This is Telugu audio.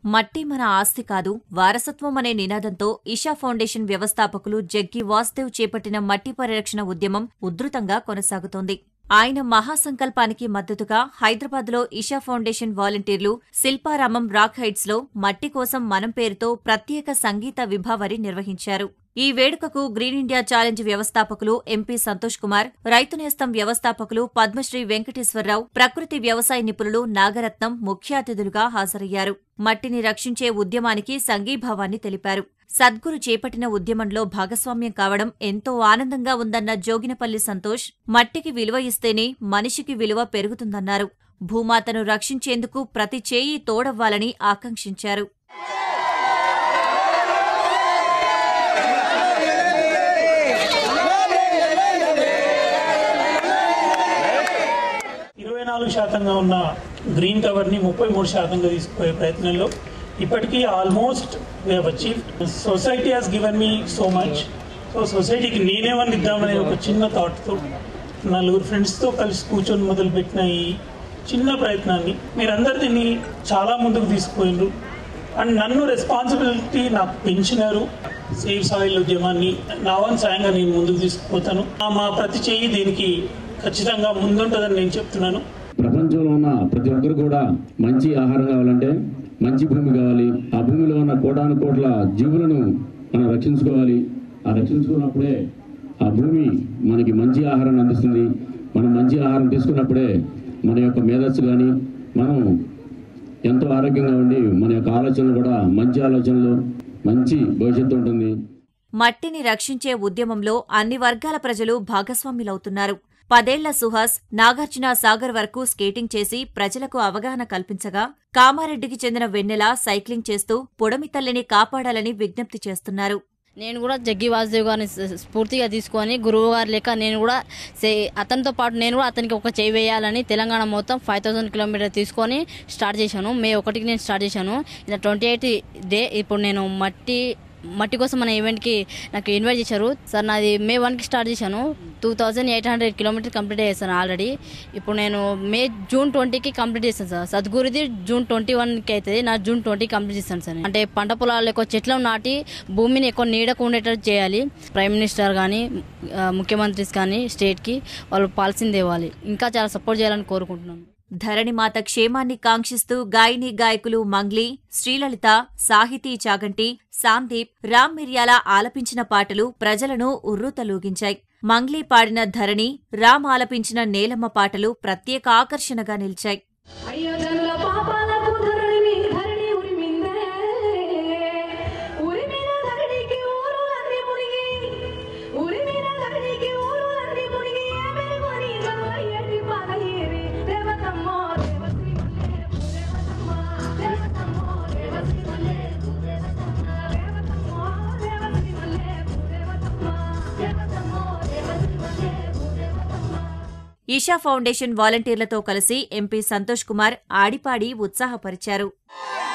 మట్టి మన ఆస్తి కాదు వారసత్వం అనే నినాదంతో ఇషా ఫౌండేషన్ వ్యవస్థాపకులు జగ్గి వాసుదేవ్ చేపట్టిన మట్టి పరిరక్షణ ఉద్యమం ఉధృతంగా కొనసాగుతోంది ఆయన మహాసంకల్పానికి మద్దతుగా హైదరాబాద్లో ఇషా ఫౌండేషన్ వాలంటీర్లు శిల్పారామం రాక్ హైట్స్ లో మట్టి కోసం మనం పేరుతో ప్రత్యేక సంగీత విభావరి నిర్వహించారు ఈ వేడుకకు గ్రీన్ ఇండియా ఛాలెంజ్ వ్యవస్థాపకులు ఎంపీ సంతోష్ కుమార్ రైతు నేస్తం వ్యవస్థాపకులు పద్మశ్రీ వెంకటేశ్వరరావు ప్రకృతి వ్యవసాయ నిపుణులు నాగరత్నం ముఖ్య అతిథులుగా హాజరయ్యారు మట్టిని రక్షించే ఉద్యమానికి సంఘీభావాన్ని తెలిపారు సద్గురు చేపట్టిన ఉద్యమంలో భాగస్వామ్యం కావడం ఎంతో ఆనందంగా ఉందన్న జోగినపల్లి సంతోష్ మట్టికి విలువ ఇస్తేనే మనిషికి విలువ పెరుగుతుందన్నారు భూమాతను రక్షించేందుకు ప్రతి చేయి తోడవ్వాలని ఆకాంక్షించారు ఇరవై నాలుగు శాతంగా ఉన్న గ్రీన్ కవర్ని ముప్పై మూడు శాతంగా తీసుకుపోయే ప్రయత్నంలో ఇప్పటికీ almost we achieve society has given me so much so సొసైటీకి నేనేమన్నా ఇద్దామనే ఒక చిన్న థాట్తో నలుగురు ఫ్రెండ్స్తో కలిసి కూర్చొని మొదలుపెట్టిన ఈ చిన్న ప్రయత్నాన్ని మీరందరు దీన్ని చాలా ముందుకు తీసుకుపోయినారు అండ్ నన్ను రెస్పాన్సిబిలిటీ నాకు పెంచినారు సేవ్ సాయిల్ ఉద్యమాన్ని నా వన్ సాయంగా నేను ముందుకు తీసుకుపోతాను ఆ- మా ప్రతి చేయి దీనికి ఖచ్చితంగా ముందుంటుందని నేను చెప్తున్నాను ప్రపంచంలో ఉన్న ప్రతి ఒక్కరు కూడా మంచి ఆహారం కావాలంటే మంచి భూమి కావాలి ఆ భూమిలో ఉన్న కోటాను కోట్ల జీవులను మనం రక్షించుకోవాలి ఆ రక్షించుకున్నప్పుడే ఆ భూమి మనకి మంచి ఆహారాన్ని అందిస్తుంది మనం మంచి ఆహారం తీసుకున్నప్పుడే మన యొక్క మేధస్సు కానీ మనం ఎంతో ఆరోగ్యంగా ఉండి మన యొక్క ఆలోచనలు కూడా మంచి ఆలోచనలు మంచి భవిష్యత్తు ఉంటుంది మట్టిని రక్షించే ఉద్యమంలో అన్ని వర్గాల ప్రజలు భాగస్వాములవుతున్నారు పదేళ్ల సుహాస్ నాగార్జున సాగర్ వరకు స్కేటింగ్ చేసి ప్రజలకు అవగాహన కల్పించగా కామారెడ్డికి చెందిన వెన్నెల సైక్లింగ్ చేస్తూ పొడమి తల్లిని కాపాడాలని విజ్ఞప్తి చేస్తున్నారు నేను కూడా జగ్గి వాసుదేవ్ గారిని స- స్ఫూర్తిగా తీసుకొని గురువు గారి లెక్క నేను కూడా సే- అతనితో పాటు నేను కూడా అతనికి ఒక చేయి వేయాలని తెలంగాణ మొత్తం ఫైవ్ థౌసండ్ కిలోమీటర్ తీసుకొని స్టార్ట్ చేశాను మే ఒకటికి నేను స్టార్ట్ చేశాను ఇలా ట్వంటీ ఎయిత్ డే ఇప్పుడు నేను మట్టి మట్టి కోసం మన ఈవెంట్కి నాకు ఇన్వైట్ చేశారు సార్ నాది మే వన్కి స్టార్ట్ చేశాను two thousand eight hundred kilometer complete చేశాను ఆల్రెడీ ఇప్పుడు నేను మే జూన్ ట్వంటీకి కంప్లీట్ చేస్తాను సార్ సద్గురుది జూన్ ట్వంటీ వన్కి అవుతుంది నా జూన్ ట్వంటీ కంప్లీట్ చేస్తాను సార్ అంటే పంట పొలాలు ఎక్కువ చెట్లను నాటి భూమిని ఎక్కువ నీడకు ఉండేటట్టు చేయాలి ప్రైమ్ మినిస్టర్ కానీ ముఖ్యమంత్రిస్ కానీ స్టేట్కి వాళ్ళు పాలసీని తేవాలి ఇంకా చాలా సపోర్ట్ చేయాలని కోరుకుంటున్నాను ధరణిమాత క్షేమాన్ని కాంక్షిస్తూ గాయని గాయకులు మంగ్లీ శ్రీలలిత సాహితీ చాగంటి సాందీప్ రామ్ మిర్యాల ఆలపించిన పాటలు ప్రజలను ఉర్రూతలూగించాయి మంగ్లీ పాడిన ధరణి రామ్ ఆలపించిన నేలమ్మ పాటలు ప్రత్యేక ఆకర్షణగా నిలిచాయి అయ్యో జనుల పాపాలకు ధరణిని ధరణి ఉరిమిందే ఉరిమిన ధరణికి ఊరులన్నీ మునిగి ఉరిమిన ధరణికి ఊరులన్నీ మునిగి ఏమెరుగని గంగయ్యటి పగలేరి దేవతమ్మో దేవశ్రీ మల్లె దేవతమ్మో దేవశ్రీ మల్లె దేవతమ్మ దేవతమ్మో దేవశ్రీ మల్లె దేవతమ్మ ఈషా ఫౌండేషన్ వాలంటీర్లతో కలిసి ఎంపీ సంతోష్ కుమార్ ఆడిపాడి ఉత్సాహపరిచారు